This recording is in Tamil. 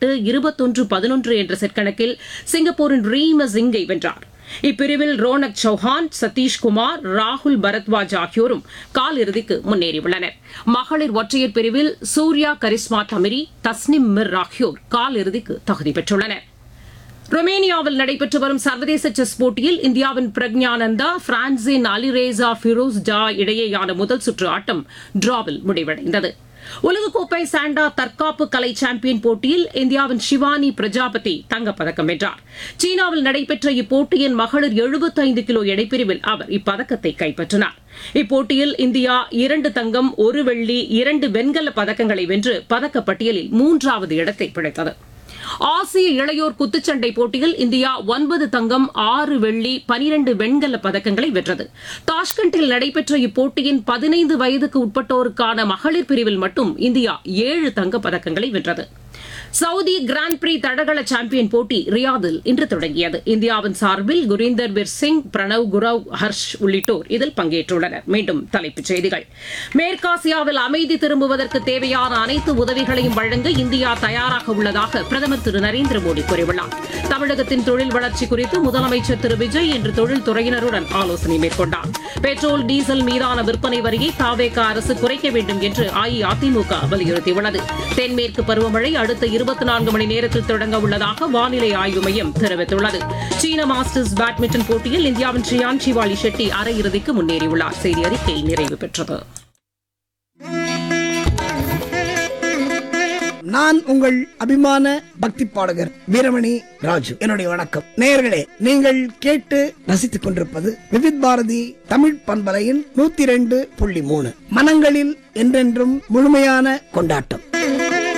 எட்டு இருபத்தொன்று பதினொன்று என்ற செட் கணக்கில் சிங்கப்பூரின் ரீம சிங்கை வென்றார் இப்பிரிவில் ரோனக் சௌஹான் சதீஷ்குமார் ராகுல் பரத்வாஜ் ஆகியோரும் காலிறுதிக்கு முன்னேறியுள்ளனர் மகளிர் ஒற்றையர் பிரிவில் சூர்யா கரிஸ்மா தமிரி தஸ்னிம் மிர் ஆகியோர் காலிறுதிக்கு தகுதி பெற்றுள்ளனர் ரொமேனியாவில் நடைபெற்று வரும் சர்வதேச செஸ் போட்டியில் இந்தியாவின் பிரக்ஞானந்தா பிரான்சின் அலிரேசா ஃபிரோஸ் டா இடையேயான முதல் சுற்று ஆட்டம் டிராவில் முடிவடைந்தது உலகக்கோப்பை சாண்டா தற்காப்பு கலை சாம்பியன் போட்டியில் இந்தியாவின் ஷிவானி பிரஜாபதி தங்கப்பதக்கம் வென்றார் சீனாவில் நடைபெற்ற இப்போட்டியின் மகளிர் 75 கிலோ எடைப்பிரிவில் அவர் இப்பதக்கத்தை கைப்பற்றினார் இப்போட்டியில் இந்தியா இரண்டு தங்கம் ஒரு வெள்ளி இரண்டு வெண்கல பதக்கங்களை வென்று பதக்கப்பட்டியலில் மூன்றாவது இடத்தை பிடித்தது ஆசிய இளையோர் குத்துச்சண்டை போட்டியில் இந்தியா ஒன்பது தங்கம் ஆறு வெள்ளி பனிரண்டு வெண்கல பதக்கங்களை வென்றது தாஷ்கண்டில் நடைபெற்ற இப்போட்டியின் பதினைந்து வயதுக்கு உட்பட்டோருக்கான மகளிர் பிரிவில் மட்டும் இந்தியா ஏழு தங்கப் பதக்கங்களை வென்றது சவுதி கிராண்ட் பிரி தடகள சாம்பியன் போட்டி ரியாதில் இன்று தொடங்கியது இந்தியாவின் சார்பில் குரீந்தர் வீர் சிங் பிரணவ் குரவ் ஹர்ஷ் உள்ளிட்டோர் இதில் பங்கேற்றுள்ளனர் மீண்டும் தலைப்புச் செய்திகள் மேற்காசியாவில் அமைதி திரும்புவதற்கு தேவையான அனைத்து உதவிகளையும் வழங்க இந்தியா தயாராக உள்ளதாக பிரதமர் திரு நரேந்திர மோடி கூறியுள்ளார் தமிழகத்தின் தொழில் வளர்ச்சி குறித்து முதலமைச்சர் திரு விஜய் இன்று தொழில் துறையினருடன் ஆலோசனை மேற்கொண்டார் பெட்ரோல் டீசல் மீதான விற்பனை வரியை தாவேக அரசு குறைக்க வேண்டும் என்று அஇஅதிமுக வலியுறுத்தியுள்ளது தென்மேற்கு பருவமழை அடுத்த இருபத்தி நான்கு மணி நேரத்தில் தொடங்க உள்ளதாக வானிலை ஆய்வு மையம் தெரிவித்துள்ளது சீன மாஸ்டர்ஸ் பேட்மிண்டன் போட்டியில் இந்தியாவின் ஷியான் ஷிவாலி ஷெட்டி அரையிறுதிக்கு முன்னேறியுள்ளார் செய்தி அறிக்கை நிறைவு பெற்றது நான் உங்கள் அபிமான பக்தி பாடகர் வீரமணி ராஜு என்னுடைய வணக்கம் நேயர்களே நீங்கள் கேட்டு ரசித்துக் கொண்டிருப்பது விவித் பாரதி தமிழ் பண்பலையின் நூத்தி ரெண்டு புள்ளி மூணு மனங்களில் என்றென்றும் முழுமையான கொண்டாட்டம்